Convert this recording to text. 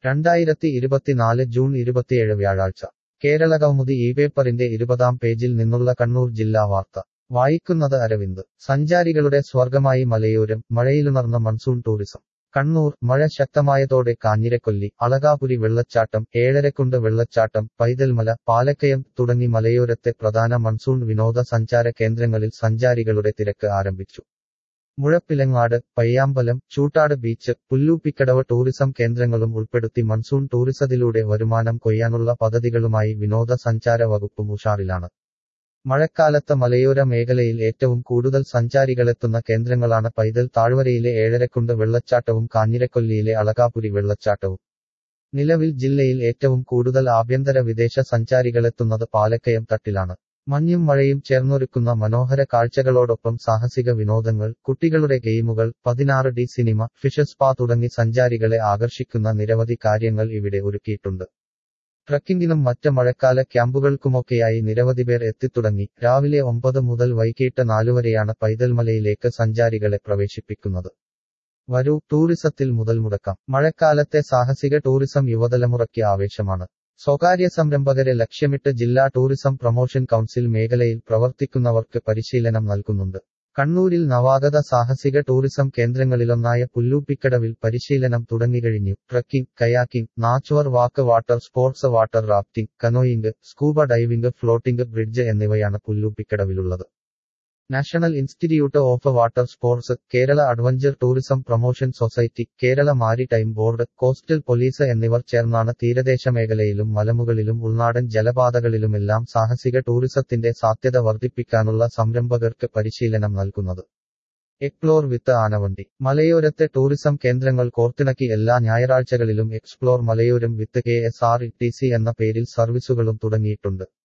രണ്ടായിരത്തി ഇരുപത്തിനാല് ജൂൺ ഇരുപത്തിയേഴ് വ്യാഴാഴ്ച കേരളകൗമുദി ഈ പേപ്പറിന്റെ ഇരുപതാം പേജിൽ നിന്നുള്ള കണ്ണൂർ ജില്ലാ വാർത്ത വായിക്കുന്നത് അരവിന്ദ് സഞ്ചാരികളുടെ സ്വർഗമായി മലയോരം മഴയിലുണർന്ന മൺസൂൺ ടൂറിസം കണ്ണൂർ മഴ ശക്തമായതോടെ കാഞ്ഞിരക്കൊല്ലി അളകാപുരി വെള്ളച്ചാട്ടം ഏഴരക്കുണ്ട് വെള്ളച്ചാട്ടം പൈതൽമല പാലക്കയം തുടങ്ങി മലയോരത്തെ പ്രധാന മൺസൂൺ വിനോദസഞ്ചാര കേന്ദ്രങ്ങളിൽ സഞ്ചാരികളുടെ തിരക്ക് ആരംഭിച്ചു മുഴപ്പിലങ്ങാട് പയ്യാമ്പലം ചൂട്ടാട് ബീച്ച് പുല്ലൂപ്പിക്കടവ് ടൂറിസം കേന്ദ്രങ്ങളും ഉൾപ്പെടുത്തി മൺസൂൺ ടൂറിസത്തിലൂടെ വരുമാനം കൊയ്യാനുള്ള പദ്ധതികളുമായി വിനോദസഞ്ചാര വകുപ്പും ഉഷാറിലാണ് മഴക്കാലത്ത് മലയോര മേഖലയിൽ ഏറ്റവും കൂടുതൽ സഞ്ചാരികളെത്തുന്ന കേന്ദ്രങ്ങളാണ് പൈതൽ താഴ്വരയിലെ ഏഴരക്കുണ്ട് വെള്ളച്ചാട്ടവും കാഞ്ഞിരക്കൊല്ലിയിലെ അളകാപുരി വെള്ളച്ചാട്ടവും നിലവിൽ ജില്ലയിൽ ഏറ്റവും കൂടുതൽ ആഭ്യന്തര വിദേശ സഞ്ചാരികളെത്തുന്നത് പാലക്കയം തട്ടിലാണ് മഞ്ഞും മഴയും ചേർന്നൊരുക്കുന്ന മനോഹര കാഴ്ചകളോടൊപ്പം സാഹസിക വിനോദങ്ങൾ കുട്ടികളുടെ ഗെയിമുകൾ പതിനാറ് ഡി സിനിമ ഫിഷ് സ്പാ തുടങ്ങി സഞ്ചാരികളെ ആകർഷിക്കുന്ന നിരവധി കാര്യങ്ങൾ ഇവിടെ ഒരുക്കിയിട്ടുണ്ട് ട്രക്കിങ്ങിനും മറ്റ് മഴക്കാല ക്യാമ്പുകൾക്കുമൊക്കെയായി നിരവധി പേർ എത്തിത്തുടങ്ങി രാവിലെ ഒമ്പത് മുതൽ വൈകിട്ട് നാലുവരെയാണ് പൈതൽമലയിലേക്ക് സഞ്ചാരികളെ പ്രവേശിപ്പിക്കുന്നത് വരൂ ടൂറിസത്തിൽ മുതൽ മുടക്കാം മഴക്കാലത്തെ സാഹസിക ടൂറിസം യുവതലമുറയ്ക്ക് ആവേശമാണ് സ്വകാര്യ സംരംഭകരെ ലക്ഷ്യമിട്ട് ജില്ലാ ടൂറിസം പ്രൊമോഷൻ കൗൺസിൽ മേഖലയിൽ പ്രവർത്തിക്കുന്നവർക്ക് പരിശീലനം നൽകുന്നുണ്ട് കണ്ണൂരിൽ നവാഗത സാഹസിക ടൂറിസം കേന്ദ്രങ്ങളിലൊന്നായ പുല്ലൂപ്പിക്കടവിൽ പരിശീലനം തുടങ്ങിക്കഴിഞ്ഞു trekking kayaking nature walk water sports water rafting canoeing scuba diving floating bridge എന്നിവയാണ് പുല്ലൂപ്പിക്കടവിലുള്ളത് national institute of water sports Kerala adventure tourism promotion society Kerala maritime board coastal police എന്നിവർ ചേർന്നാണ് തീരദേശ മേഖലയിലും മലമുകളിലും ഉൾനാടൻ ജലപാതകളിലുമെല്ലാം സാഹസിക ടൂറിസത്തിന്റെ സാധ്യത വർദ്ധിപ്പിക്കാനുള്ള സംരംഭകർക്ക് പരിശീലനം നൽകുന്നത് എക്സ്പ്ലോർ വിത്ത് ആനവണ്ടി മലയോരത്തെ ടൂറിസം കേന്ദ്രങ്ങൾ കോർത്തിണക്കി എല്ലാ ഞായറാഴ്ചകളിലും എക്സ്പ്ലോർ മലയോരം with K S R T C എന്ന പേരിൽ സർവീസുകളും തുടങ്ങിയിട്ടുണ്ട്